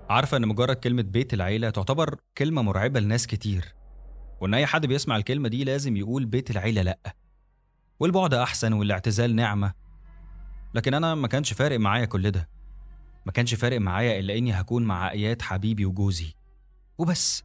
عارفة إن مجرد كلمة بيت العيلة تعتبر كلمة مرعبة لناس كتير وإن أي حد بيسمع الكلمة دي لازم يقول بيت العيلة لأ والبعد أحسن والاعتزال نعمة لكن أنا ما كانش فارق معايا كل ده ما كانش فارق معايا إلا إني هكون مع إياد حبيبي وجوزي وبس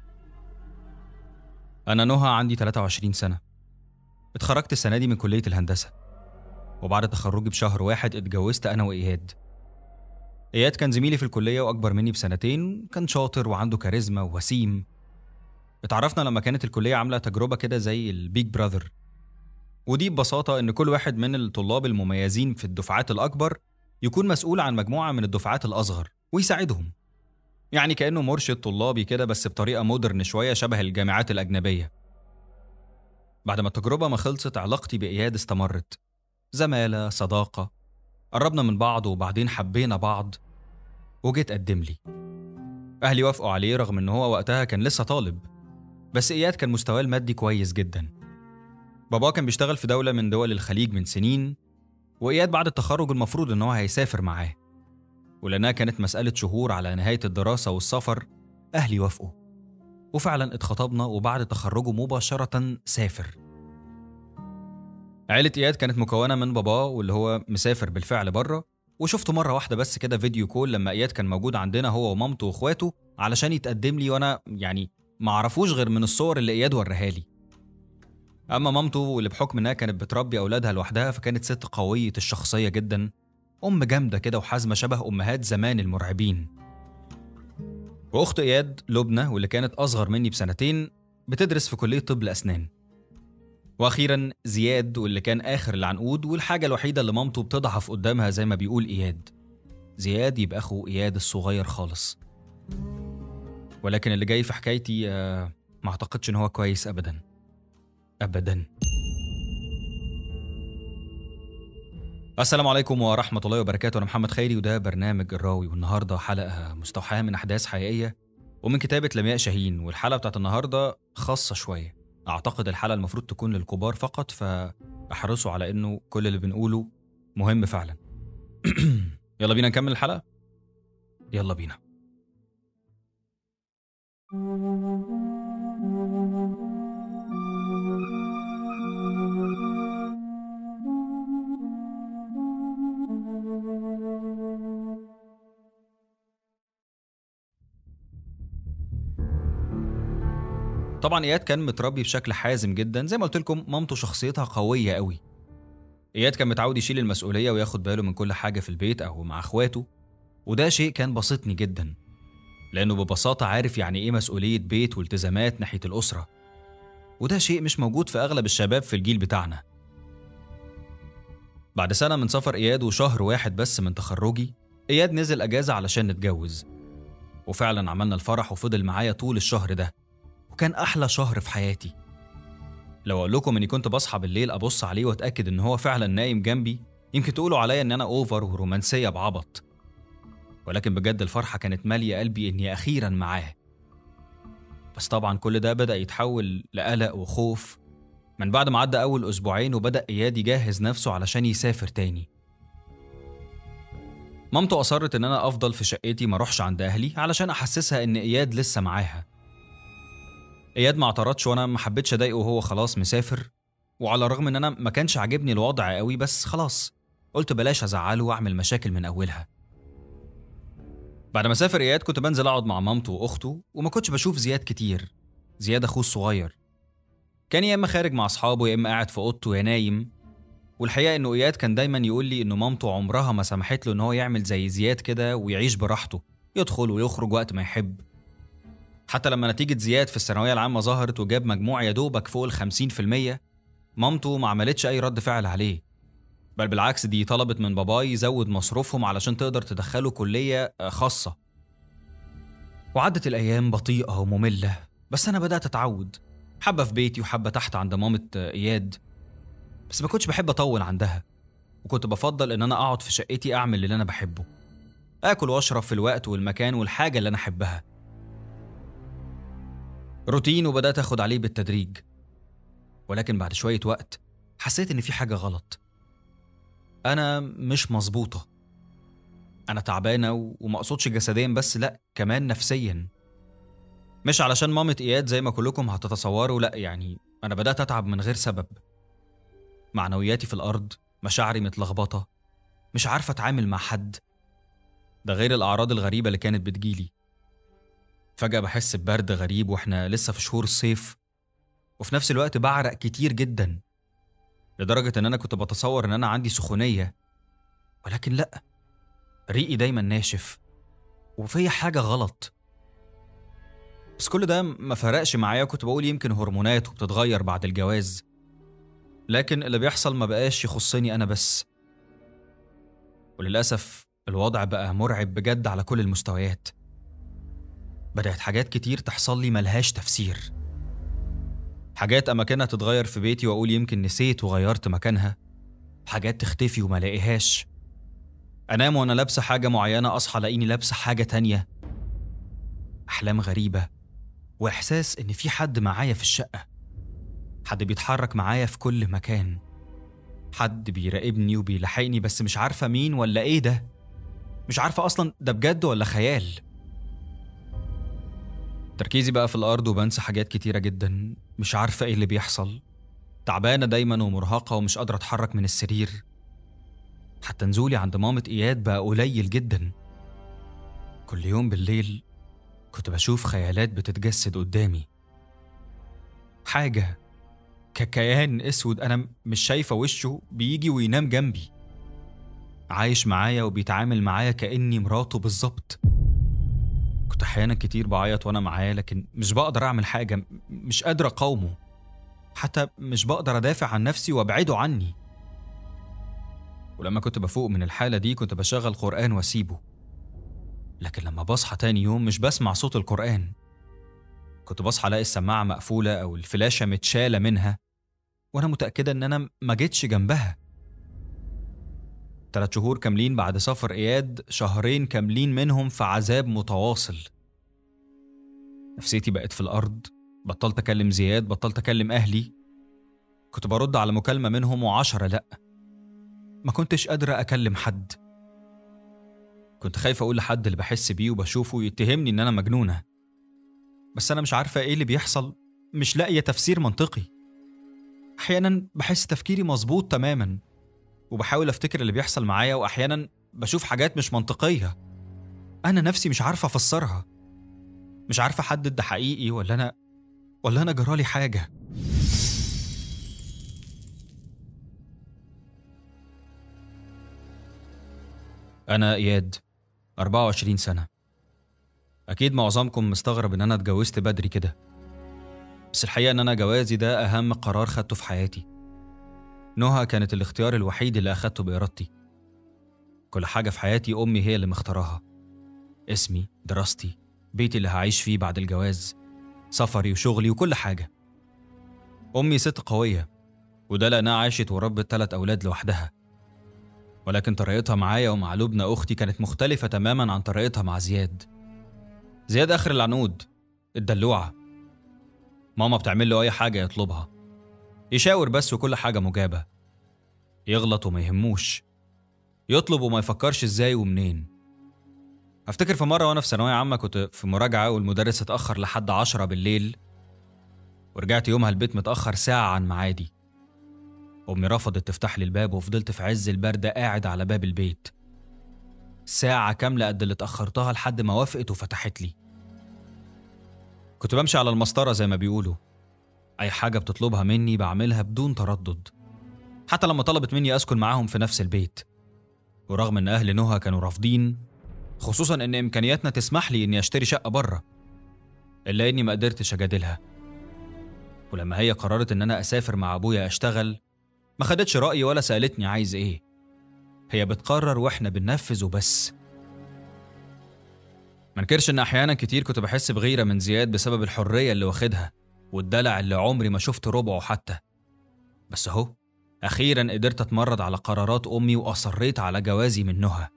أنا نهى عندي 23 سنة اتخرجت السنة دي من كلية الهندسة وبعد تخرجي بشهر واحد اتجوزت أنا وإياد إياد كان زميلي في الكلية وأكبر مني بسنتين كان شاطر وعنده كاريزما ووسيم اتعرفنا لما كانت الكلية عاملة تجربة كده زي البيج براذر ودي ببساطة إن كل واحد من الطلاب المميزين في الدفعات الأكبر يكون مسؤول عن مجموعة من الدفعات الأصغر ويساعدهم يعني كأنه مرشد طلابي كده بس بطريقة مودرن شوية شبه الجامعات الأجنبية بعد ما التجربة ما خلصت علاقتي بإياد استمرت زمالة صداقة قربنا من بعض وبعدين حبينا بعض وجيت قدم لي أهلي وافقوا عليه رغم إن هو وقتها كان لسه طالب بس إياد كان مستواه المادي كويس جدا باباه كان بيشتغل في دولة من دول الخليج من سنين وإياد بعد التخرج المفروض إن هو هيسافر معاه ولأنها كانت مسألة شهور على نهاية الدراسة والسفر أهلي وافقوا وفعلا اتخطبنا وبعد تخرجه مباشرة سافر عيلة إياد كانت مكونة من باباه واللي هو مسافر بالفعل بره وشفته مرة واحدة بس كده فيديو كول لما إياد كان موجود عندنا هو ومامته وإخواته علشان يتقدم لي وأنا يعني ما عرفوش غير من الصور اللي إياد وريها لي أما مامته واللي بحكم إنها كانت بتربي أولادها لوحدها فكانت ست قوية الشخصية جدا أم جامدة كده وحازمة شبه أمهات زمان المرعبين وأخت إياد لبنى واللي كانت أصغر مني بسنتين بتدرس في كلية طب الأسنان وأخيرا زياد واللي كان آخر العنقود والحاجة الوحيدة اللي مامته بتضعف قدامها زي ما بيقول إياد زياد يبقى أخو إياد الصغير خالص ولكن اللي جاي في حكايتي آه، ما أعتقدش إن هو كويس أبدا أبدا السلام عليكم ورحمة الله وبركاته أنا محمد خيري وده برنامج الراوي والنهاردة حلقة مستوحاة من أحداث حقيقية ومن كتابة لمياء شاهين والحلقة بتاعت النهاردة خاصة شوية أعتقد الحلقة المفروض تكون للكبار فقط فأحرصوا على إنه كل اللي بنقوله مهم فعلا يلا بينا نكمل الحلقة يلا بينا طبعا اياد كان متربي بشكل حازم جدا زي ما قلت لكم مامته شخصيتها قويه قوي اياد كان متعود يشيل المسؤوليه وياخد باله من كل حاجه في البيت او مع اخواته وده شيء كان بسطني جدا لانه ببساطه عارف يعني ايه مسؤوليه بيت والتزامات ناحيه الاسره وده شيء مش موجود في اغلب الشباب في الجيل بتاعنا بعد سنه من سفر اياد وشهر واحد بس من تخرجي اياد نزل اجازه علشان نتجوز وفعلا عملنا الفرح وفضل معايا طول الشهر ده وكان أحلى شهر في حياتي لو أقول لكم إني كنت بصحى بالليل أبص عليه وأتأكد إن هو فعلا نايم جنبي يمكن تقولوا عليا إن أنا أوفر ورومانسية بعبط ولكن بجد الفرحة كانت مالية قلبي إني أخيرا معاه بس طبعا كل ده بدأ يتحول لقلق وخوف من بعد ما عدى أول أسبوعين وبدأ إياد يجهز نفسه علشان يسافر تاني مامته أصرت إن أنا أفضل في شقتي ما أروحش عند أهلي علشان أحسسها إن إياد لسه معاها اياد ما اعترضش وانا ما حبيتش اضايقه وهو خلاص مسافر وعلى الرغم ان انا ما كانش عاجبني الوضع قوي بس خلاص قلت بلاش ازعله واعمل مشاكل من اولها بعد ما سافر اياد كنت بنزل اقعد مع مامته واخته وما كنتش بشوف زياد كتير زياد اخوه الصغير كان يا اما خارج مع اصحابه يا اما قاعد في اوضته يا نايم والحقيقه انه اياد كان دايما يقول لي انه مامته عمرها ما سمحت له ان هو يعمل زي زياد كده ويعيش براحته يدخل ويخرج وقت ما يحب حتى لما نتيجة زياد في الثانوية العامة ظهرت وجاب مجموع يا دوبك فوق الخمسين في المية مامته ما عملتش أي رد فعل عليه بل بالعكس دي طلبت من باباي يزود مصروفهم علشان تقدر تدخله كلية خاصة وعدت الأيام بطيئة ومملة بس أنا بدأت أتعود حبة في بيتي وحبة تحت عند مامة إياد بس ما كنتش بحب أطول عندها وكنت بفضل إن أنا أقعد في شقتي أعمل اللي أنا بحبه آكل وأشرب في الوقت والمكان والحاجة اللي أنا أحبها روتين وبدأت أخد عليه بالتدريج ولكن بعد شوية وقت حسيت إن في حاجة غلط أنا مش مظبوطة انا تعبانه و- وما اقصدش جسديا بس لا كمان نفسيا مش علشان مامة اياد زي ما كلكم هتتصوروا لا يعني انا بدات اتعب من غير سبب معنوياتي في الارض مشاعري متلخبطه مش عارفه اتعامل مع حد ده غير الاعراض الغريبه اللي كانت بتجيلي فجاه بحس ببرد غريب واحنا لسه في شهور الصيف وفي نفس الوقت بعرق كتير جدا لدرجه ان انا كنت بتصور ان انا عندي سخونيه ولكن لا ريقي دايما ناشف وفي حاجه غلط بس كل ده ما فرقش معايا كنت بقول يمكن هرمونات وبتتغير بعد الجواز لكن اللي بيحصل ما بقاش يخصني انا بس وللاسف الوضع بقى مرعب بجد على كل المستويات بدأت حاجات كتير تحصل لي ملهاش تفسير حاجات أماكنها تتغير في بيتي وأقول يمكن نسيت وغيرت مكانها حاجات تختفي وما لاقيهاش أنام وأنا لابسة حاجة معينة أصحى ألاقيني لابسة حاجة تانية أحلام غريبة وإحساس إن في حد معايا في الشقة حد بيتحرك معايا في كل مكان حد بيراقبني وبيلاحقني بس مش عارفة مين ولا إيه ده مش عارفة أصلا ده بجد ولا خيال تركيزي بقى في الأرض وبنسى حاجات كتيرة جدا مش عارفة إيه اللي بيحصل تعبانة دايما ومرهقة ومش قادرة أتحرك من السرير حتى نزولي عند مامة إياد بقى قليل جدا كل يوم بالليل كنت بشوف خيالات بتتجسد قدامي حاجة ككيان اسود انا مش شايفه وشه بيجي وينام جنبي عايش معايا وبيتعامل معايا كاني مراته بالظبط كنت احيانا كتير بعيط وانا معاه لكن مش بقدر اعمل حاجه م- مش قادر اقاومه حتى مش بقدر ادافع عن نفسي وابعده عني ولما كنت بفوق من الحاله دي كنت بشغل قران واسيبه لكن لما بصحى تاني يوم مش بسمع صوت القران كنت بصحى الاقي السماعه مقفوله او الفلاشه متشاله منها وانا متاكده ان انا ما جيتش جنبها تلات شهور كاملين بعد سفر اياد شهرين كاملين منهم في عذاب متواصل نفسيتي بقت في الارض بطلت اكلم زياد بطلت اكلم اهلي كنت برد على مكالمه منهم وعشرة لا ما كنتش قادره اكلم حد كنت خايفه اقول لحد اللي بحس بيه وبشوفه يتهمني ان انا مجنونه بس انا مش عارفه ايه اللي بيحصل مش لاقيه تفسير منطقي احيانا بحس تفكيري مظبوط تماما وبحاول افتكر اللي بيحصل معايا واحيانا بشوف حاجات مش منطقيه انا نفسي مش عارفه افسرها مش عارفه احدد ده حقيقي ولا انا ولا انا جرالي حاجه انا اياد 24 سنه اكيد معظمكم مستغرب ان انا اتجوزت بدري كده بس الحقيقه ان انا جوازي ده اهم قرار خدته في حياتي نهى كانت الاختيار الوحيد اللي اخدته بارادتي كل حاجه في حياتي امي هي اللي مختاراها اسمي دراستي بيتي اللي هعيش فيه بعد الجواز سفري وشغلي وكل حاجه امي ست قويه وده لانها عاشت وربت ثلاث اولاد لوحدها ولكن طريقتها معايا ومع لبنى اختي كانت مختلفه تماما عن طريقتها مع زياد زياد اخر العنود الدلوعه ماما بتعمل له اي حاجه يطلبها يشاور بس وكل حاجه مجابه يغلط وما يهموش يطلب وما يفكرش ازاي ومنين افتكر في مره وانا في ثانويه عامه كنت في مراجعه والمدرس اتاخر لحد عشرة بالليل ورجعت يومها البيت متاخر ساعه عن ميعادي امي رفضت تفتح لي الباب وفضلت في عز البرد قاعد على باب البيت ساعة كاملة قد اللي اتأخرتها لحد ما وافقت وفتحت لي كنت بمشي على المسطرة زي ما بيقولوا أي حاجة بتطلبها مني بعملها بدون تردد حتى لما طلبت مني أسكن معاهم في نفس البيت ورغم إن أهل نهى كانوا رافضين خصوصا إن إمكانياتنا تسمح لي إني أشتري شقة بره إلا إني ما قدرتش أجادلها ولما هي قررت إن أنا أسافر مع أبويا أشتغل ما خدتش رأيي ولا سألتني عايز إيه هي بتقرر واحنا بننفذ وبس منكرش ان احيانا كتير كنت بحس بغيره من زياد بسبب الحريه اللي واخدها والدلع اللي عمري ما شفت ربعه حتى بس اهو اخيرا قدرت اتمرد على قرارات امي واصريت على جوازي من نهى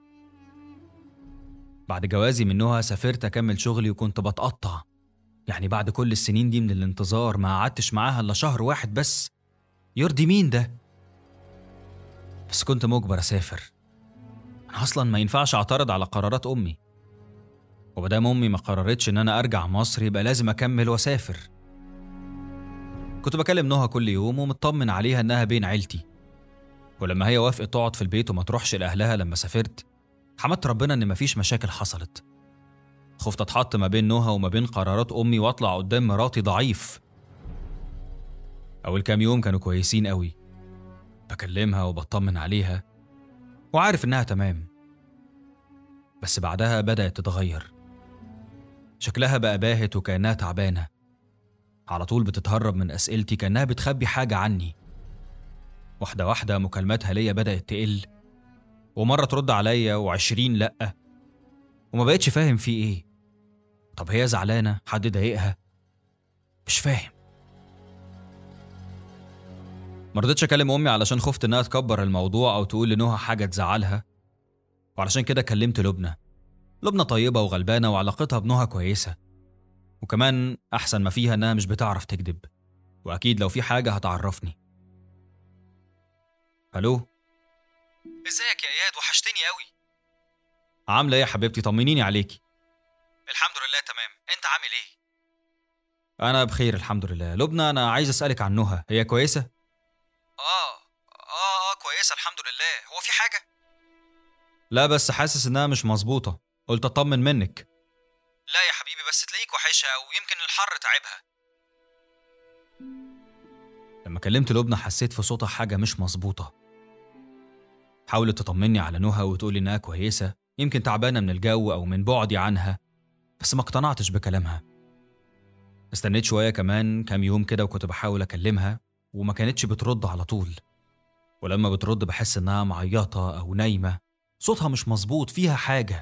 بعد جوازي من نهى سافرت اكمل شغلي وكنت بتقطع يعني بعد كل السنين دي من الانتظار ما قعدتش معاها الا شهر واحد بس يرضي مين ده بس كنت مجبر اسافر أنا أصلا ما ينفعش أعترض على قرارات أمي ومادام أمي ما قررتش إن أنا أرجع مصر يبقى لازم أكمل وأسافر كنت بكلم نهى كل يوم ومطمن عليها إنها بين عيلتي ولما هي وافقت تقعد في البيت وما تروحش لأهلها لما سافرت حمدت ربنا إن مفيش مشاكل حصلت خفت أتحط ما بين نهى وما بين قرارات أمي وأطلع قدام مراتي ضعيف أول كام يوم كانوا كويسين قوي بكلمها وبطمن عليها وعارف إنها تمام بس بعدها بدأت تتغير شكلها بقى باهت وكأنها تعبانة على طول بتتهرب من أسئلتي كأنها بتخبي حاجة عني واحدة واحدة مكالماتها ليا بدأت تقل ومرة ترد عليا وعشرين لأ وما بقتش فاهم في إيه طب هي زعلانة حد ضايقها مش فاهم مرضتش أكلم أمي علشان خفت إنها تكبر الموضوع أو تقول لنهى حاجة تزعلها وعلشان كده كلمت لبنى لبنى طيبة وغلبانة وعلاقتها بنهى كويسة وكمان أحسن ما فيها إنها مش بتعرف تكذب وأكيد لو في حاجة هتعرفني ألو ازيك يا إياد وحشتني قوي عاملة إيه يا حبيبتي طمنيني عليكي الحمد لله تمام أنت عامل إيه؟ أنا بخير الحمد لله لبنى أنا عايز أسألك عن نهى هي كويسة؟ آه آه آه كويسة الحمد لله هو في حاجة؟ لا بس حاسس إنها مش مظبوطة قلت أطمن منك لا يا حبيبي بس تلاقيك وحشها ويمكن الحر تعبها لما كلمت لبنى حسيت في صوتها حاجة مش مظبوطة حاولت تطمني على نهى وتقولي إنها كويسة يمكن تعبانة من الجو أو من بعدي عنها بس ما اقتنعتش بكلامها استنيت شوية كمان كام يوم كده وكنت بحاول أكلمها وما كانتش بترد على طول ولما بترد بحس إنها معيطة أو نايمة صوتها مش مظبوط فيها حاجة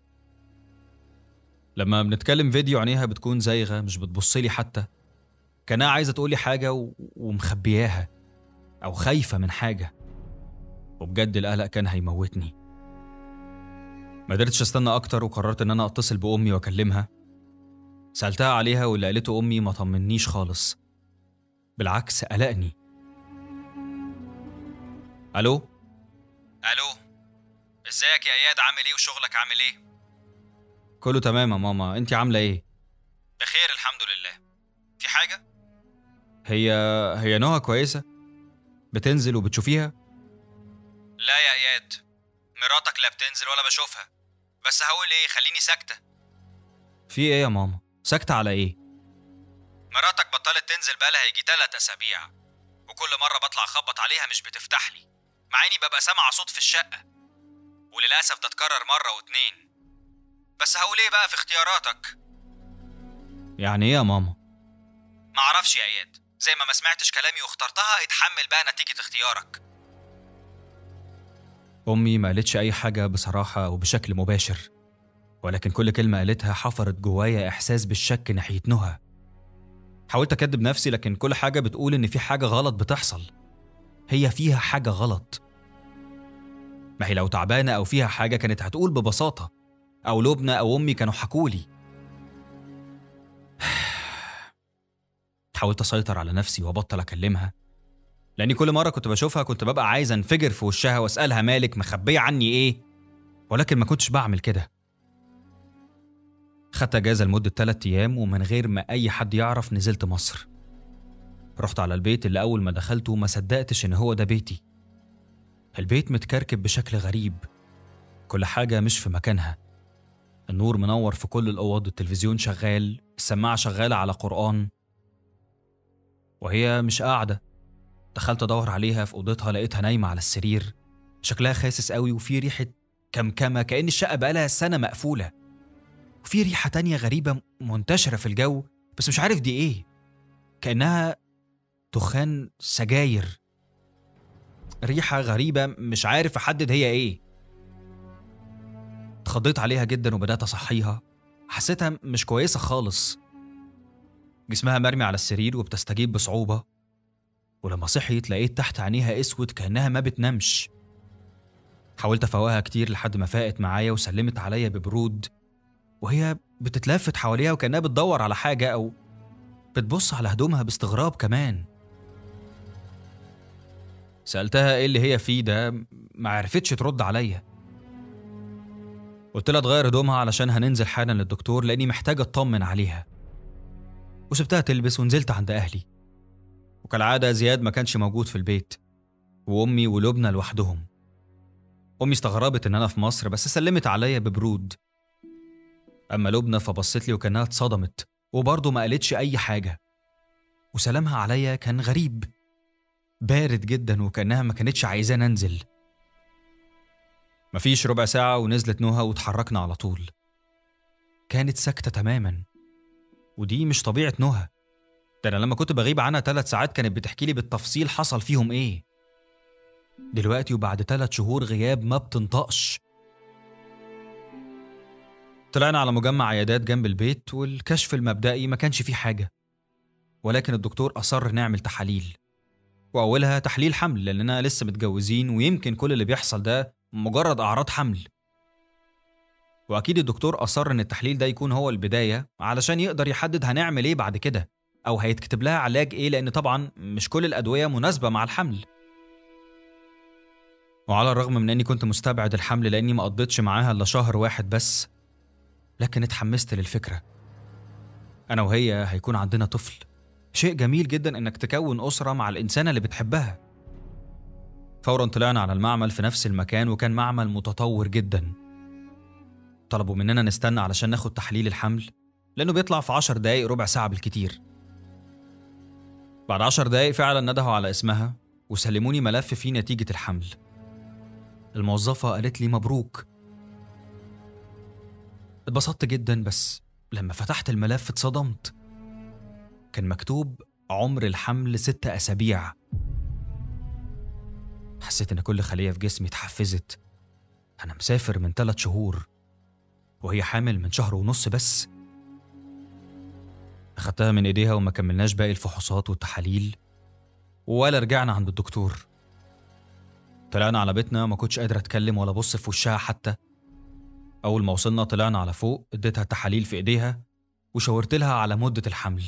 لما بنتكلم فيديو عينيها بتكون زايغة مش بتبصلي حتى كانها عايزة تقولي حاجة و... ومخبياها أو خايفة من حاجة وبجد القلق كان هيموتني ما قدرتش استنى أكتر وقررت إن أنا أتصل بأمي وأكلمها سألتها عليها واللي قالته أمي ما طمنيش خالص بالعكس قلقني ألو ألو ازيك يا اياد عامل ايه وشغلك عامل ايه كله تمام يا ماما انت عامله ايه بخير الحمد لله في حاجه هي هي نوها كويسه بتنزل وبتشوفيها لا يا اياد مراتك لا بتنزل ولا بشوفها بس هقول ايه خليني ساكته في ايه يا ماما ساكته على ايه مراتك بطلت تنزل بقالها يجي تلات اسابيع وكل مره بطلع اخبط عليها مش بتفتح لي مع اني ببقى سامع صوت في الشقه وللأسف ده اتكرر مرة واتنين بس هقول ايه بقى في اختياراتك يعني ايه يا ماما معرفش يا اياد زي ما ما سمعتش كلامي واخترتها اتحمل بقى نتيجة اختيارك أمي ما قالتش أي حاجة بصراحة أو بشكل مباشر ولكن كل كلمة قالتها حفرت جوايا إحساس بالشك ناحية نهى حاولت أكدب نفسي لكن كل حاجة بتقول إن في حاجة غلط بتحصل هي فيها حاجة غلط ما هي لو تعبانة أو فيها حاجة كانت هتقول ببساطة أو لبنى أو أمي كانوا حكولي حاولت أسيطر على نفسي وأبطل أكلمها لأني كل مرة كنت بشوفها كنت ببقى عايز أنفجر في وشها وأسألها مالك مخبية عني إيه ولكن ما كنتش بعمل كده خدت أجازة لمدة تلات أيام ومن غير ما أي حد يعرف نزلت مصر رحت على البيت اللي أول ما دخلته ما صدقتش إن هو ده بيتي البيت متكركب بشكل غريب كل حاجة مش في مكانها النور منور في كل الأوض التلفزيون شغال السماعة شغالة على قرآن وهي مش قاعدة دخلت أدور عليها في أوضتها لقيتها نايمة على السرير شكلها خاسس قوي وفي ريحة كمكمة كأن الشقة بقالها سنة مقفولة وفي ريحة تانية غريبة منتشرة في الجو بس مش عارف دي إيه كأنها دخان سجاير ريحة غريبة مش عارف أحدد هي إيه اتخضيت عليها جدا وبدأت أصحيها حسيتها مش كويسة خالص جسمها مرمي على السرير وبتستجيب بصعوبة ولما صحيت لقيت تحت عينيها اسود كأنها ما بتنامش حاولت أفوقها كتير لحد ما فاقت معايا وسلمت عليا ببرود وهي بتتلفت حواليها وكأنها بتدور على حاجة أو بتبص على هدومها باستغراب كمان سألتها إيه اللي هي فيه ده ما عرفتش ترد عليا قلت لها تغير هدومها علشان هننزل حالا للدكتور لاني محتاجه اطمن عليها وسبتها تلبس ونزلت عند اهلي وكالعاده زياد ما كانش موجود في البيت وامي ولبنى لوحدهم امي استغربت ان انا في مصر بس سلمت عليا ببرود اما لبنى فبصت لي وكانها اتصدمت وبرضه ما قالتش اي حاجه وسلامها عليا كان غريب بارد جدا وكانها ما كانتش عايزاني انزل مفيش ربع ساعة ونزلت نهى واتحركنا على طول كانت ساكتة تماما ودي مش طبيعة نهى ده أنا لما كنت بغيب عنها ثلاث ساعات كانت بتحكي لي بالتفصيل حصل فيهم إيه دلوقتي وبعد ثلاث شهور غياب ما بتنطقش طلعنا على مجمع عيادات جنب البيت والكشف المبدئي ما كانش فيه حاجة ولكن الدكتور أصر نعمل تحاليل وأولها تحليل حمل لأننا لسه متجوزين ويمكن كل اللي بيحصل ده مجرد أعراض حمل وأكيد الدكتور أصر إن التحليل ده يكون هو البداية علشان يقدر يحدد هنعمل إيه بعد كده أو هيتكتب لها علاج إيه لأن طبعا مش كل الأدوية مناسبة مع الحمل وعلى الرغم من إني كنت مستبعد الحمل لأني ما قضيتش معاها إلا شهر واحد بس لكن اتحمست للفكرة أنا وهي هيكون عندنا طفل شيء جميل جدا إنك تكون أسرة مع الإنسانة اللي بتحبها فورا طلعنا على المعمل في نفس المكان وكان معمل متطور جدا طلبوا مننا نستنى علشان ناخد تحليل الحمل لأنه بيطلع في عشر دقايق ربع ساعة بالكتير بعد عشر دقايق فعلا ندهوا على اسمها وسلموني ملف فيه نتيجة الحمل الموظفة قالت لي مبروك اتبسطت جدا بس لما فتحت الملف اتصدمت كان مكتوب عمر الحمل ست أسابيع حسيت إن كل خلية في جسمي اتحفزت أنا مسافر من ثلاث شهور وهي حامل من شهر ونص بس أخدتها من إيديها وما كملناش باقي الفحوصات والتحاليل ولا رجعنا عند الدكتور طلعنا على بيتنا ما كنتش قادر أتكلم ولا أبص في وشها حتى أول ما وصلنا طلعنا على فوق اديتها التحاليل في إيديها وشاورت لها على مدة الحمل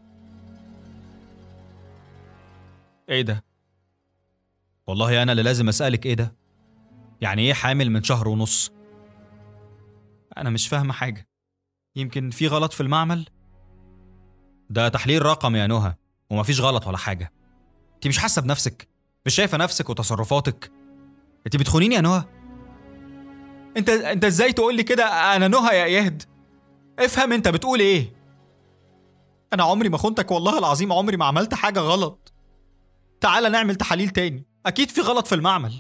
إيه ده؟ والله أنا اللي لازم أسألك إيه ده؟ يعني إيه حامل من شهر ونص؟ أنا مش فاهمة حاجة يمكن في غلط في المعمل؟ ده تحليل رقم يا نهى ومفيش غلط ولا حاجة أنت مش حاسة بنفسك؟ مش شايفة نفسك وتصرفاتك؟ أنت بتخونيني يا نهى؟ انت انت ازاي تقول لي كده انا نهى يا اياد افهم انت بتقول ايه انا عمري ما خنتك والله العظيم عمري ما عملت حاجه غلط تعالى نعمل تحاليل تاني اكيد في غلط في المعمل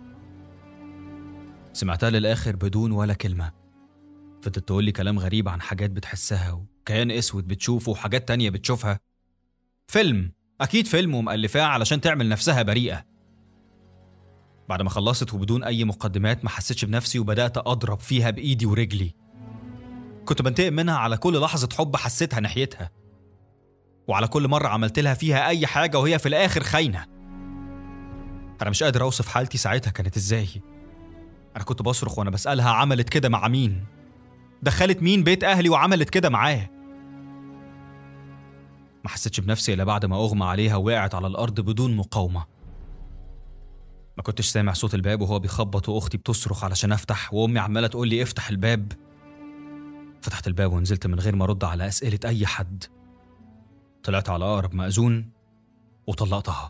سمعتها للاخر بدون ولا كلمه فضلت تقول لي كلام غريب عن حاجات بتحسها وكيان اسود بتشوفه وحاجات تانية بتشوفها فيلم اكيد فيلم ومألفاه علشان تعمل نفسها بريئه بعد ما خلصت وبدون أي مقدمات ما حسيتش بنفسي وبدأت أضرب فيها بإيدي ورجلي كنت بنتقم منها على كل لحظة حب حسيتها ناحيتها وعلى كل مرة عملت لها فيها أي حاجة وهي في الآخر خاينة أنا مش قادر أوصف حالتي ساعتها كانت إزاي أنا كنت بصرخ وأنا بسألها عملت كده مع مين دخلت مين بيت أهلي وعملت كده معاه ما حسيتش بنفسي إلا بعد ما أغمى عليها ووقعت على الأرض بدون مقاومة ما كنتش سامع صوت الباب وهو بيخبط واختي بتصرخ علشان افتح وامي عماله تقول لي افتح الباب فتحت الباب ونزلت من غير ما ارد على اسئله اي حد طلعت على اقرب مأذون وطلقتها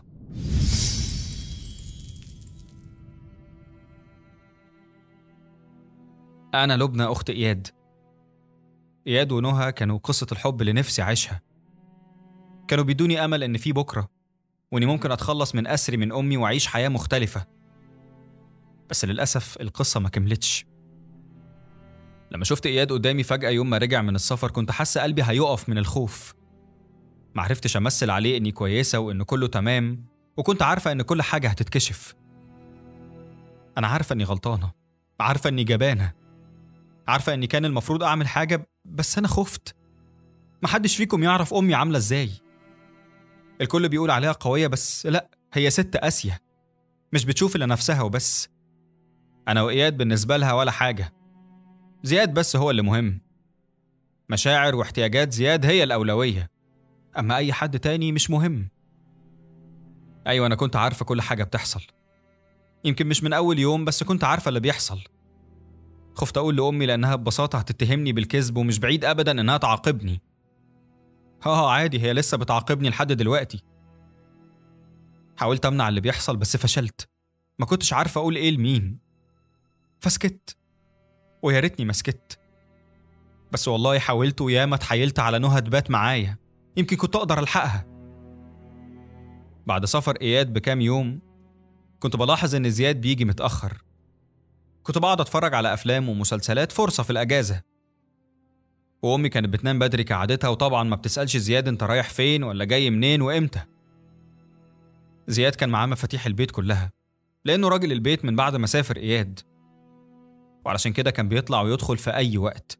انا لبنى اخت اياد اياد ونهى كانوا قصه الحب اللي نفسي اعيشها كانوا بيدوني امل ان في بكره وإني ممكن أتخلص من أسري من أمي وأعيش حياة مختلفة بس للأسف القصة ما كملتش لما شفت إياد قدامي فجأة يوم ما رجع من السفر كنت حاسة قلبي هيقف من الخوف معرفتش أمثل عليه إني كويسة وإن كله تمام وكنت عارفة إن كل حاجة هتتكشف أنا عارفة إني غلطانة عارفة إني جبانة عارفة إني كان المفروض أعمل حاجة بس أنا خفت محدش فيكم يعرف أمي عاملة إزاي الكل بيقول عليها قوية بس لأ هي ست قاسية مش بتشوف إلا نفسها وبس أنا وإياد بالنسبة لها ولا حاجة زياد بس هو اللي مهم مشاعر واحتياجات زياد هي الأولوية أما أي حد تاني مش مهم أيوة أنا كنت عارفة كل حاجة بتحصل يمكن مش من أول يوم بس كنت عارفة اللي بيحصل خفت أقول لأمي لأنها ببساطة هتتهمني بالكذب ومش بعيد أبدا إنها تعاقبني اه عادي هي لسه بتعاقبني لحد دلوقتي حاولت أمنع اللي بيحصل بس فشلت ما كنتش عارفة أقول إيه لمين فسكت ويا ريتني ما سكت بس والله حاولت وياما اتحايلت على نهى تبات معايا يمكن كنت أقدر ألحقها بعد سفر إياد بكام يوم كنت بلاحظ إن زياد بيجي متأخر كنت بقعد أتفرج على أفلام ومسلسلات فرصة في الأجازة وأمي كانت بتنام بدري كعادتها وطبعا ما بتسألش زياد أنت رايح فين ولا جاي منين وإمتى زياد كان معاه مفاتيح البيت كلها لأنه راجل البيت من بعد ما سافر إياد وعلشان كده كان بيطلع ويدخل في أي وقت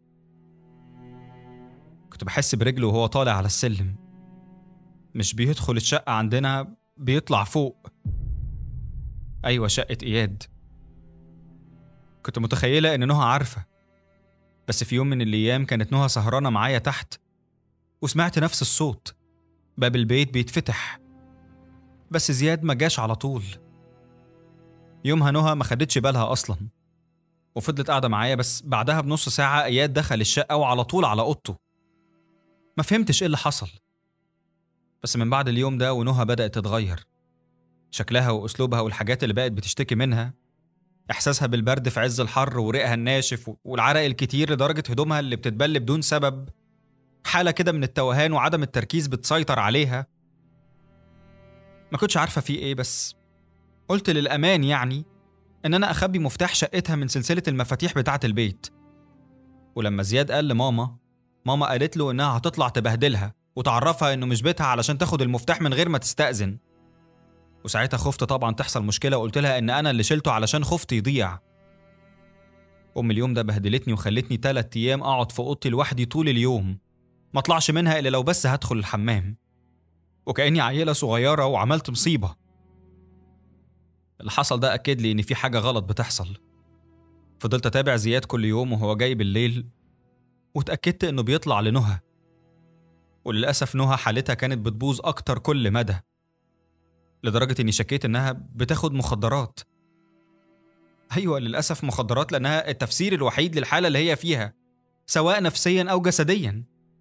كنت بحس برجله وهو طالع على السلم مش بيدخل الشقة عندنا بيطلع فوق أيوة شقة إياد كنت متخيلة إن نهى عارفة بس في يوم من الأيام كانت نهى سهرانة معايا تحت وسمعت نفس الصوت باب البيت بيتفتح بس زياد ما جاش على طول يومها نهى ما خدتش بالها أصلا وفضلت قاعدة معايا بس بعدها بنص ساعة إياد دخل الشقة وعلى طول على أوضته ما فهمتش إيه اللي حصل بس من بعد اليوم ده ونهى بدأت تتغير شكلها وأسلوبها والحاجات اللي بقت بتشتكي منها إحساسها بالبرد في عز الحر وريقها الناشف والعرق الكتير لدرجة هدومها اللي بتتبل بدون سبب حالة كده من التوهان وعدم التركيز بتسيطر عليها ما كنتش عارفة في إيه بس قلت للأمان يعني إن أنا أخبي مفتاح شقتها من سلسلة المفاتيح بتاعة البيت ولما زياد قال لماما ماما قالت له إنها هتطلع تبهدلها وتعرفها إنه مش بيتها علشان تاخد المفتاح من غير ما تستأذن وساعتها خفت طبعا تحصل مشكلة وقلت لها إن أنا اللي شلته علشان خفت يضيع أم اليوم ده بهدلتني وخلتني تلات أيام أقعد في أوضتي لوحدي طول اليوم ما أطلعش منها إلا لو بس هدخل الحمام وكأني عيلة صغيرة وعملت مصيبة اللي حصل ده أكد لي إن في حاجة غلط بتحصل فضلت أتابع زياد كل يوم وهو جاي بالليل واتأكدت إنه بيطلع لنهى وللأسف نهى حالتها كانت بتبوظ أكتر كل مدى لدرجة إني شكيت إنها بتاخد مخدرات أيوة للأسف مخدرات لأنها التفسير الوحيد للحالة اللي هي فيها سواء نفسيا أو جسديا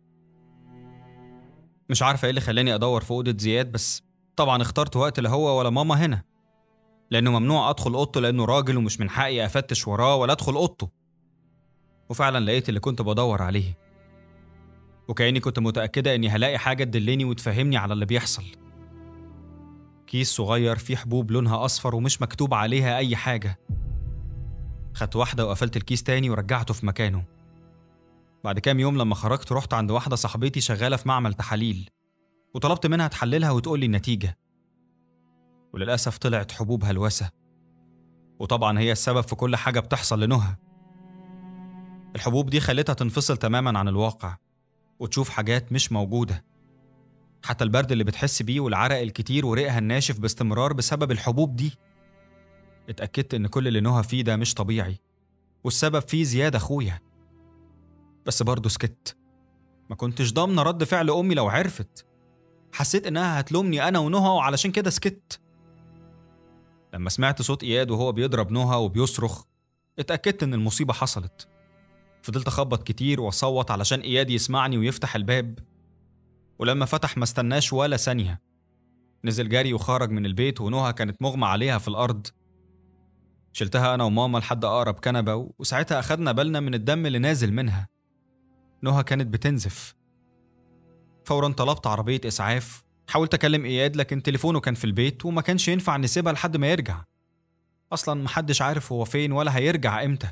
مش عارفة إيه اللي خلاني أدور في أوضة زياد بس طبعا اخترت وقت لا هو ولا ماما هنا لأنه ممنوع أدخل أوضته لأنه راجل ومش من حقي أفتش وراه ولا أدخل أوضته وفعلا لقيت اللي كنت بدور عليه وكأني كنت متأكدة إني هلاقي حاجة تدلني وتفهمني على اللي بيحصل كيس صغير فيه حبوب لونها أصفر ومش مكتوب عليها أي حاجة خدت واحدة وقفلت الكيس تاني ورجعته في مكانه بعد كام يوم لما خرجت رحت عند واحدة صاحبتي شغالة في معمل تحاليل وطلبت منها تحللها وتقول لي النتيجة وللأسف طلعت حبوب هلوسة وطبعا هي السبب في كل حاجة بتحصل لنهى الحبوب دي خلتها تنفصل تماما عن الواقع وتشوف حاجات مش موجودة حتى البرد اللي بتحس بيه والعرق الكتير وريقها الناشف باستمرار بسبب الحبوب دي اتأكدت إن كل اللي نهى فيه ده مش طبيعي والسبب فيه زياد أخويا بس برضه سكت ما كنتش ضامنة رد فعل أمي لو عرفت حسيت إنها هتلومني أنا ونهى وعلشان كده سكت لما سمعت صوت إياد وهو بيضرب نهى وبيصرخ اتأكدت إن المصيبة حصلت فضلت أخبط كتير وأصوت علشان إياد يسمعني ويفتح الباب ولما فتح ما استناش ولا ثانية نزل جري وخرج من البيت ونهى كانت مغمى عليها في الأرض شلتها أنا وماما لحد أقرب كنبة وساعتها أخدنا بالنا من الدم اللي نازل منها نهى كانت بتنزف فورا طلبت عربية إسعاف حاولت أكلم إياد لكن تليفونه كان في البيت وما كانش ينفع نسيبها لحد ما يرجع أصلا محدش عارف هو فين ولا هيرجع إمتى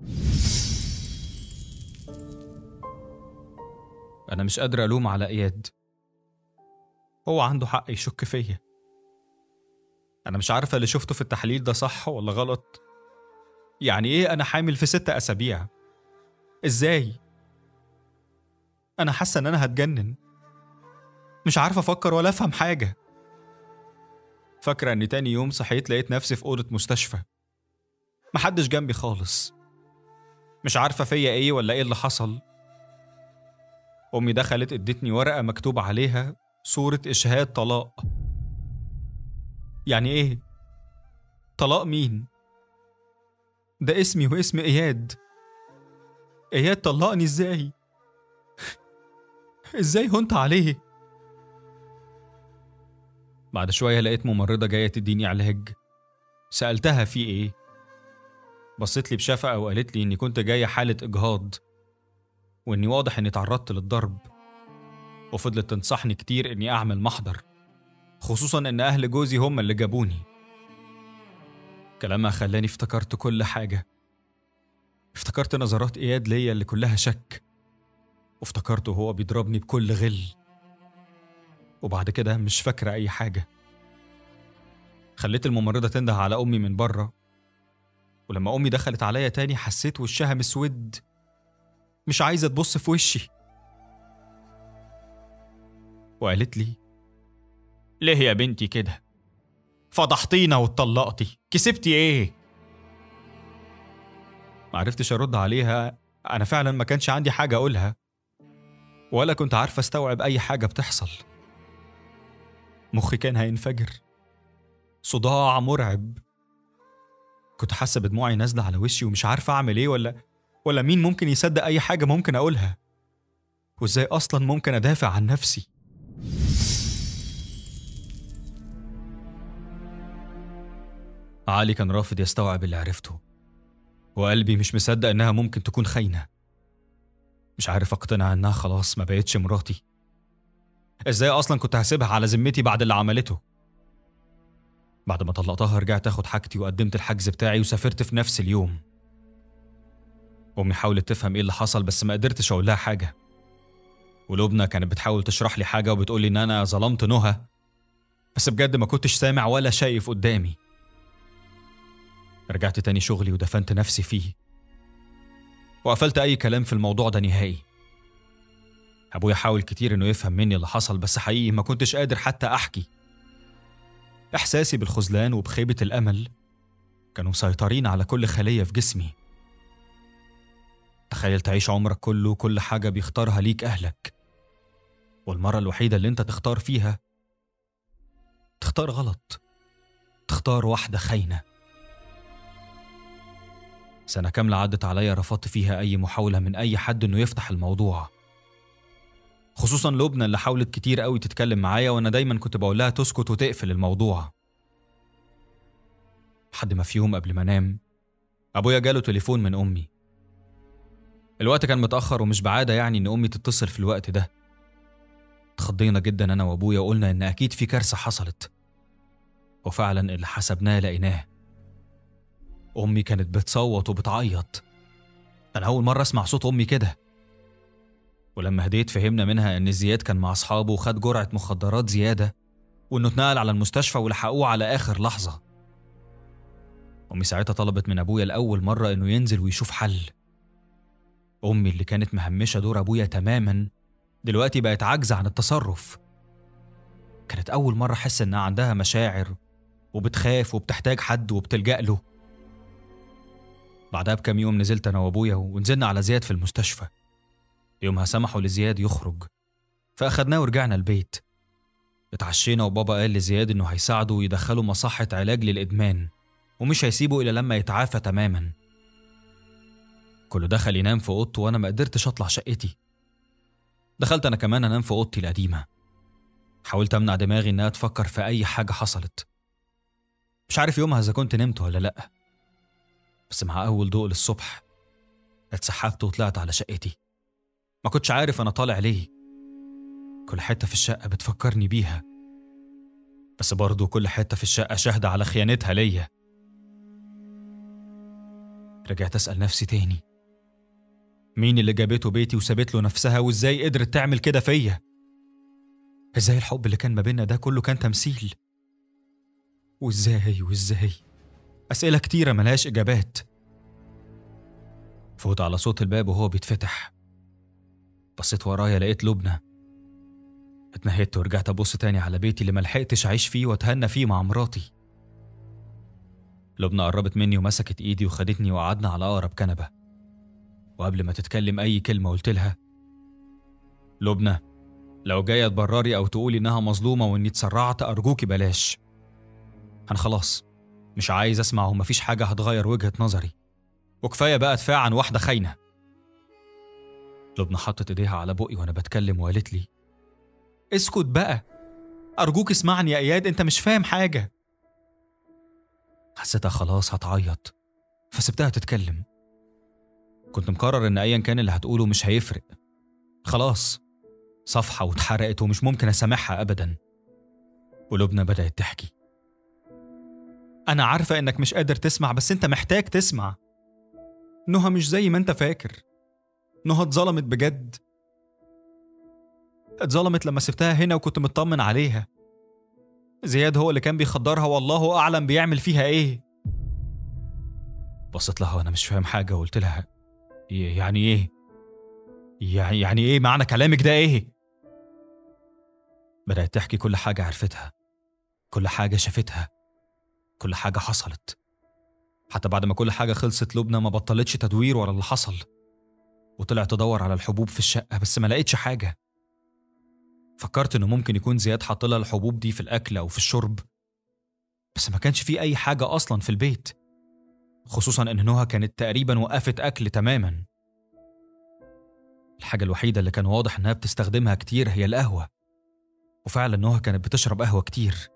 أنا مش قادر ألوم على إياد هو عنده حق يشك فيا أنا مش عارفة اللي شفته في التحليل ده صح ولا غلط يعني إيه أنا حامل في ست أسابيع إزاي أنا حاسة إن أنا هتجنن مش عارفة أفكر ولا أفهم حاجة فاكرة إن تاني يوم صحيت لقيت نفسي في أوضة مستشفى محدش جنبي خالص مش عارفة فيا إيه ولا إيه اللي حصل أمي دخلت ادتني ورقة مكتوب عليها صورة إشهاد طلاق يعني إيه؟ طلاق مين؟ ده اسمي واسم إياد اياد طلقني ازاي ازاي هنت عليه بعد شوية لقيت ممرضة جاية تديني علاج سألتها في ايه بصيت لي بشفقة وقالت لي اني كنت جاية حالة اجهاض واني واضح اني تعرضت للضرب وفضلت تنصحني كتير اني اعمل محضر خصوصا ان اهل جوزي هم اللي جابوني كلامها خلاني افتكرت كل حاجة افتكرت نظرات اياد ليا اللي كلها شك وافتكرته وهو بيضربني بكل غل وبعد كده مش فاكرة أي حاجة خليت الممرضة تنده على أمي من بره ولما أمي دخلت عليا تاني حسيت وشها مسود مش عايزة تبص في وشي وقالت لي ليه يا بنتي كده فضحتينا واتطلقتي كسبتي ايه معرفتش ارد عليها انا فعلا ما كانش عندي حاجه اقولها ولا كنت عارفه استوعب اي حاجه بتحصل مخي كان هينفجر صداع مرعب كنت حاسه بدموعي نازله على وشي ومش عارفه اعمل ايه ولا ولا مين ممكن يصدق اي حاجه ممكن اقولها وازاي اصلا ممكن ادافع عن نفسي علي كان رافض يستوعب اللي عرفته وقلبي مش مصدق انها ممكن تكون خاينه مش عارف اقتنع انها خلاص ما بقتش مراتي ازاي اصلا كنت هسيبها على ذمتي بعد اللي عملته بعد ما طلقتها رجعت اخد حاجتي وقدمت الحجز بتاعي وسافرت في نفس اليوم امي حاولت تفهم ايه اللي حصل بس ما قدرتش اقول لها حاجه ولبنى كانت بتحاول تشرح لي حاجه وبتقول لي ان انا ظلمت نهى بس بجد ما كنتش سامع ولا شايف قدامي رجعت تاني شغلي ودفنت نفسي فيه وقفلت أي كلام في الموضوع ده نهائي أبويا حاول كتير إنه يفهم مني اللي حصل بس حقيقي ما كنتش قادر حتى أحكي إحساسي بالخذلان وبخيبة الأمل كانوا مسيطرين على كل خلية في جسمي تخيل تعيش عمرك كله كل حاجة بيختارها ليك أهلك والمرة الوحيدة اللي أنت تختار فيها تختار غلط تختار واحدة خاينة سنة كاملة عدت عليا رفضت فيها أي محاولة من أي حد إنه يفتح الموضوع خصوصا لبنى اللي حاولت كتير قوي تتكلم معايا وأنا دايما كنت بقول لها تسكت وتقفل الموضوع لحد ما في يوم قبل ما أنام أبويا جاله تليفون من أمي الوقت كان متأخر ومش بعادة يعني إن أمي تتصل في الوقت ده اتخضينا جدا أنا وأبويا وقلنا إن أكيد في كارثة حصلت وفعلا اللي حسبناه لقيناه أمي كانت بتصوت وبتعيط أنا أول مرة أسمع صوت أمي كده ولما هديت فهمنا منها إن زياد كان مع أصحابه وخد جرعة مخدرات زيادة وإنه اتنقل على المستشفى ولحقوه على آخر لحظة أمي ساعتها طلبت من أبويا لأول مرة إنه ينزل ويشوف حل أمي اللي كانت مهمشة دور أبويا تماما دلوقتي بقت عاجزة عن التصرف كانت أول مرة أحس إنها عندها مشاعر وبتخاف وبتحتاج حد وبتلجأ له بعدها بكام يوم نزلت أنا وأبويا ونزلنا على زياد في المستشفى يومها سمحوا لزياد يخرج فأخدناه ورجعنا البيت اتعشينا وبابا قال لزياد إنه هيساعده ويدخله مصحة علاج للإدمان ومش هيسيبه إلا لما يتعافى تماما كله دخل ينام في أوضته وأنا ما قدرتش أطلع شقتي دخلت أنا كمان أنام في أوضتي القديمة حاولت أمنع دماغي إنها تفكر في أي حاجة حصلت مش عارف يومها إذا كنت نمت ولا لأ بس مع أول ضوء للصبح اتسحبت وطلعت على شقتي ما كنتش عارف أنا طالع ليه كل حتة في الشقة بتفكرني بيها بس برضه كل حتة في الشقة شاهدة على خيانتها ليا رجعت أسأل نفسي تاني مين اللي جابته بيتي وسابت له نفسها وازاي قدرت تعمل كده فيا ازاي الحب اللي كان ما بينا ده كله كان تمثيل وازاي وازاي أسئلة كتيرة ملهاش إجابات فوت على صوت الباب وهو بيتفتح بصيت ورايا لقيت لبنى اتنهدت ورجعت أبص تاني على بيتي اللي ملحقتش أعيش فيه وأتهنى فيه مع مراتي لبنى قربت مني ومسكت إيدي وخدتني وقعدنا على أقرب كنبة وقبل ما تتكلم أي كلمة قلت لها لبنى لو جاية تبرري أو تقولي إنها مظلومة وإني اتسرعت أرجوكي بلاش أنا خلاص مش عايز أسمع ومفيش حاجة هتغير وجهة نظري وكفاية بقى دفاع عن واحدة خاينة لبنى حطت ايديها على بقي وانا بتكلم وقالت لي اسكت بقى ارجوك اسمعني يا اياد انت مش فاهم حاجه حسيتها خلاص هتعيط فسبتها تتكلم كنت مقرر ان ايا كان اللي هتقوله مش هيفرق خلاص صفحه واتحرقت ومش ممكن اسامحها ابدا ولبنى بدات تحكي انا عارفه انك مش قادر تسمع بس انت محتاج تسمع نهى مش زي ما انت فاكر نهى اتظلمت بجد اتظلمت لما سبتها هنا وكنت مطمن عليها زياد هو اللي كان بيخدرها والله أعلم بيعمل فيها إيه بصيت لها وأنا مش فاهم حاجة وقلت لها يعني إيه؟ يعني يعني إيه معنى كلامك ده إيه؟ بدأت تحكي كل حاجة عرفتها كل حاجة شافتها كل حاجة حصلت حتى بعد ما كل حاجة خلصت لبنى ما بطلتش تدوير ولا اللي حصل وطلعت تدور على الحبوب في الشقة بس ما لقيتش حاجة فكرت إنه ممكن يكون زياد حاط لها الحبوب دي في الأكل أو في الشرب بس ما كانش في أي حاجة أصلا في البيت خصوصا إن نهى كانت تقريبا وقفت أكل تماما الحاجة الوحيدة اللي كان واضح إنها بتستخدمها كتير هي القهوة وفعلا نهى كانت بتشرب قهوة كتير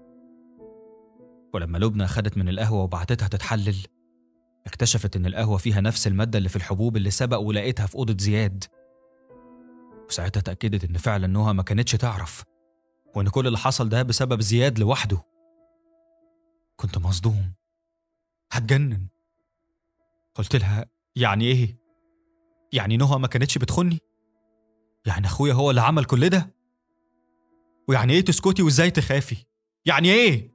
ولما لبنى خدت من القهوة وبعتتها تتحلل اكتشفت إن القهوة فيها نفس المادة اللي في الحبوب اللي سبق ولقيتها في أوضة زياد وساعتها اتأكدت إن فعلا نهى ما كانتش تعرف وإن كل اللي حصل ده بسبب زياد لوحده كنت مصدوم هتجنن قلت لها يعني إيه؟ يعني نهى ما كانتش بتخني؟ يعني أخويا هو اللي عمل كل ده؟ ويعني إيه تسكتي وإزاي تخافي؟ يعني إيه؟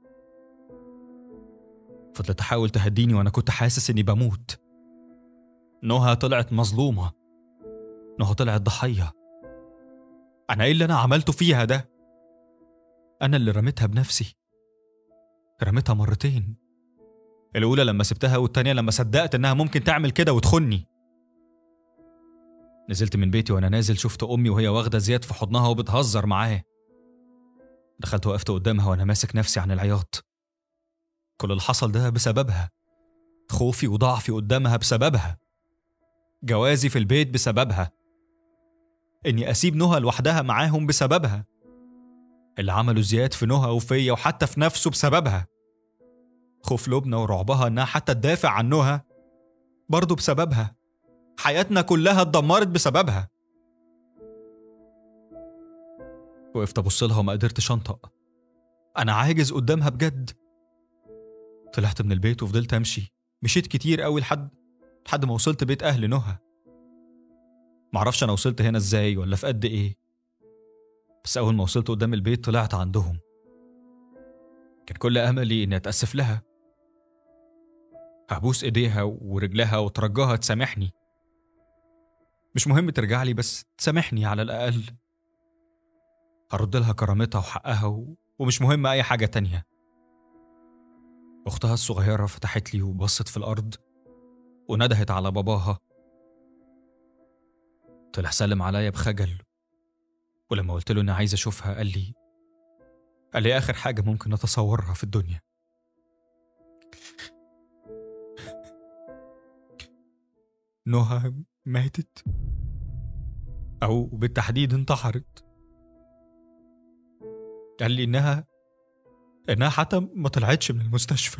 فضلت تحاول تهديني وأنا كنت حاسس إني بموت نهى طلعت مظلومة نهى طلعت ضحية أنا إيه اللي أنا عملته فيها ده؟ أنا اللي رميتها بنفسي رميتها مرتين الأولى لما سبتها والتانية لما صدقت إنها ممكن تعمل كده وتخني نزلت من بيتي وأنا نازل شفت أمي وهي واخدة زياد في حضنها وبتهزر معاه دخلت وقفت قدامها وأنا ماسك نفسي عن العياط كل اللي حصل ده بسببها خوفي وضعفي قدامها بسببها جوازي في البيت بسببها اني اسيب نهى لوحدها معاهم بسببها اللي عملوا زياد في نهى وفيا وحتى في نفسه بسببها خوف لبنى ورعبها انها حتى تدافع عن نهى برضه بسببها حياتنا كلها اتدمرت بسببها وقفت ابص لها وما قدرتش انطق انا عاجز قدامها بجد طلعت من البيت وفضلت امشي مشيت كتير قوي لحد لحد ما وصلت بيت اهل نهى معرفش انا وصلت هنا ازاي ولا في قد ايه بس اول ما وصلت قدام البيت طلعت عندهم كان كل املي اني اتاسف لها هبوس ايديها ورجلها وترجاها تسامحني مش مهم ترجع لي بس تسامحني على الاقل هرد لها كرامتها وحقها و... ومش مهم اي حاجه تانيه اختها الصغيره فتحت لي وبصت في الارض وندهت على باباها طلع سلم عليا بخجل ولما قلت له اني عايز اشوفها قال لي قال لي اخر حاجه ممكن اتصورها في الدنيا نهى ماتت او بالتحديد انتحرت قال لي انها انها حتى ما طلعتش من المستشفى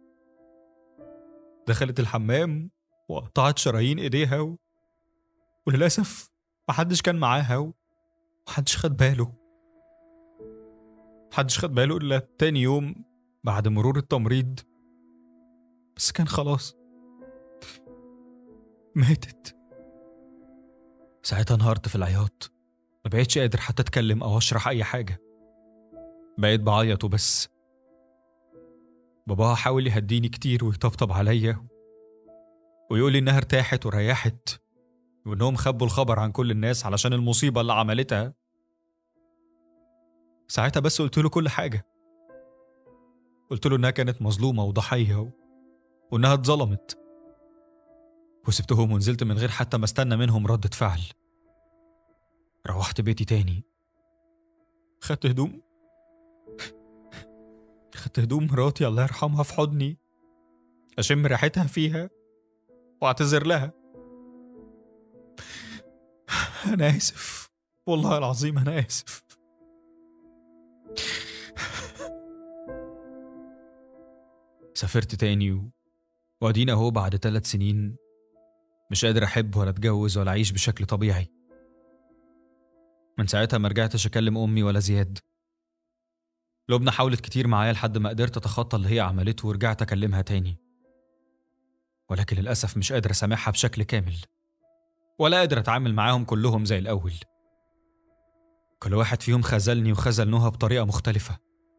دخلت الحمام وقطعت شرايين ايديها و... وللأسف محدش كان معاها ومحدش خد باله محدش خد باله إلا تاني يوم بعد مرور التمريض بس كان خلاص ماتت ساعتها انهارت في العياط ما بقيتش قادر حتى اتكلم او اشرح اي حاجه بقيت بعيط وبس باباها حاول يهديني كتير ويطبطب عليا ويقول لي انها ارتاحت وريحت وانهم خبوا الخبر عن كل الناس علشان المصيبه اللي عملتها ساعتها بس قلت له كل حاجه قلت له انها كانت مظلومه وضحيه و... وانها اتظلمت وسبتهم ونزلت من غير حتى ما استنى منهم ردة فعل روحت بيتي تاني خدت هدوم خدت هدوم مراتي الله يرحمها في حضني أشم ريحتها فيها وأعتذر لها أنا آسف والله العظيم أنا آسف سافرت تاني و... وأدينا أهو بعد ثلاث سنين مش قادر أحب ولا أتجوز ولا أعيش بشكل طبيعي من ساعتها ما رجعتش أكلم أمي ولا زياد لبنى حاولت كتير معايا لحد ما قدرت أتخطى اللي هي عملته ورجعت أكلمها تاني ولكن للأسف مش قادر أسامحها بشكل كامل ولا قادر أتعامل معاهم كلهم زي الأول كل واحد فيهم خذلني وخذل نهى بطريقة مختلفة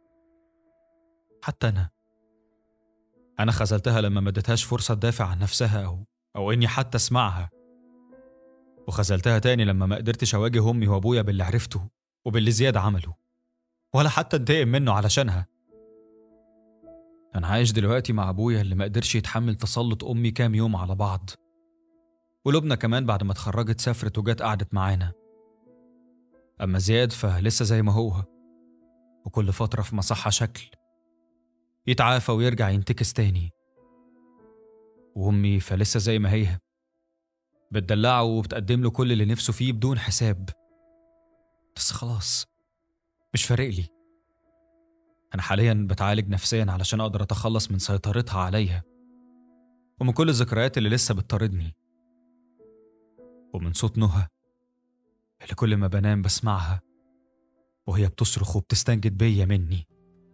حتى أنا أنا خذلتها لما ما اديتهاش فرصة تدافع عن نفسها أو أو إني حتى أسمعها وخذلتها تاني لما ما قدرتش أواجه أمي وأبويا باللي عرفته وباللي زياد عمله ولا حتى انتقم منه علشانها أنا عايش دلوقتي مع أبويا اللي ما قدرش يتحمل تسلط أمي كام يوم على بعض ولبنى كمان بعد ما اتخرجت سافرت وجت قعدت معانا أما زياد فلسه زي ما هو وكل فترة في مصحة شكل يتعافى ويرجع ينتكس تاني وأمي فلسه زي ما هي بتدلعه وبتقدم له كل اللي نفسه فيه بدون حساب بس خلاص مش فارق لي أنا حاليا بتعالج نفسيا علشان أقدر أتخلص من سيطرتها عليا ومن كل الذكريات اللي لسه بتطاردني ومن صوت نهى اللي كل ما بنام بسمعها وهي بتصرخ وبتستنجد بيا مني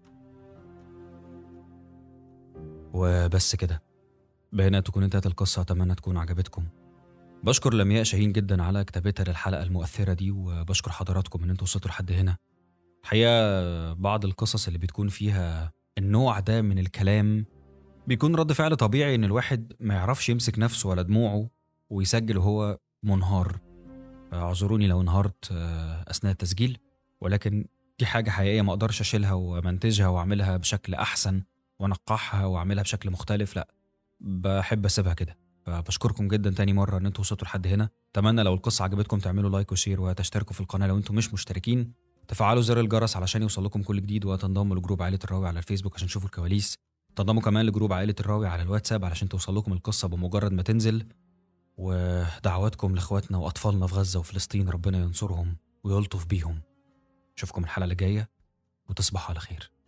وبس كده بهنا تكون انتهت القصة أتمنى تكون عجبتكم بشكر لمياء شاهين جدا على كتابتها للحلقة المؤثرة دي وبشكر حضراتكم ان انتوا وصلتوا لحد هنا الحقيقة بعض القصص اللي بتكون فيها النوع ده من الكلام بيكون رد فعل طبيعي ان الواحد ما يعرفش يمسك نفسه ولا دموعه ويسجل وهو منهار اعذروني لو انهارت آه، اثناء التسجيل ولكن دي حاجة حقيقية ما اقدرش اشيلها ومنتجها واعملها بشكل احسن وانقحها واعملها بشكل مختلف لا بحب اسيبها كده فبشكركم جدا تاني مرة ان انتوا وصلتوا لحد هنا اتمنى لو القصة عجبتكم تعملوا لايك وشير وتشتركوا في القناة لو انتم مش مشتركين تفعلوا زر الجرس علشان يوصل لكم كل جديد وتنضموا لجروب عائلة الراوي على الفيسبوك عشان تشوفوا الكواليس تنضموا كمان لجروب عائلة الراوي على الواتساب علشان توصل لكم القصة بمجرد ما تنزل ودعواتكم لاخواتنا واطفالنا في غزة وفلسطين ربنا ينصرهم ويلطف بيهم اشوفكم الحلقة اللي جاية وتصبحوا على خير